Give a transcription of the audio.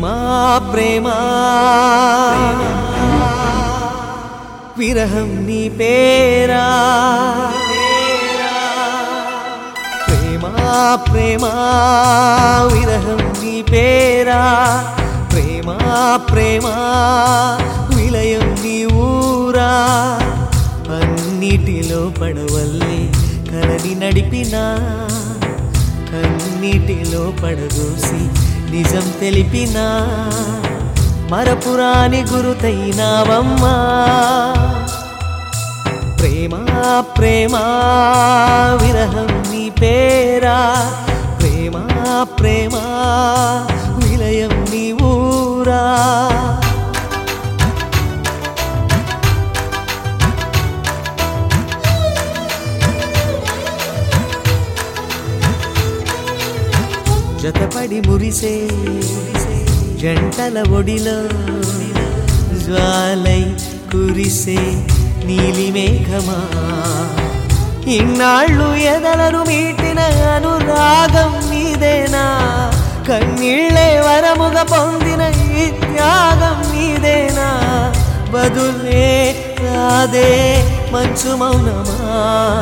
ప్రేమా ప్రేమా విరహం నీ పేరా ప్రేమా ప్రేమా విరహం నీ పేరా ప్రేమా ప్రేమా విలయం నీ ఊరా అన్నిటిలో పడవల్లే కలని నడిపినా కన్నిటిలో పడదోసి నిజం తెలిపినా మరపురాని గురుతైనావమ్మా ప్రేమ ప్రేమ విరహం నీ పేరా ప్రేమ ప్రేమ విలయం నీ ఊరా జతపడి మురిసే జంటల ఒడిలో జ్వాలై కురిసే నీలి మేఘమా ఇన్నాళ్ళు ఎదలను మీటిన అనురాగం నీదేనా కన్నీళ్ళే వరముగా పొందిన ఈ త్యాగం నీదేనా బదులే రాదే మంచు మౌనమా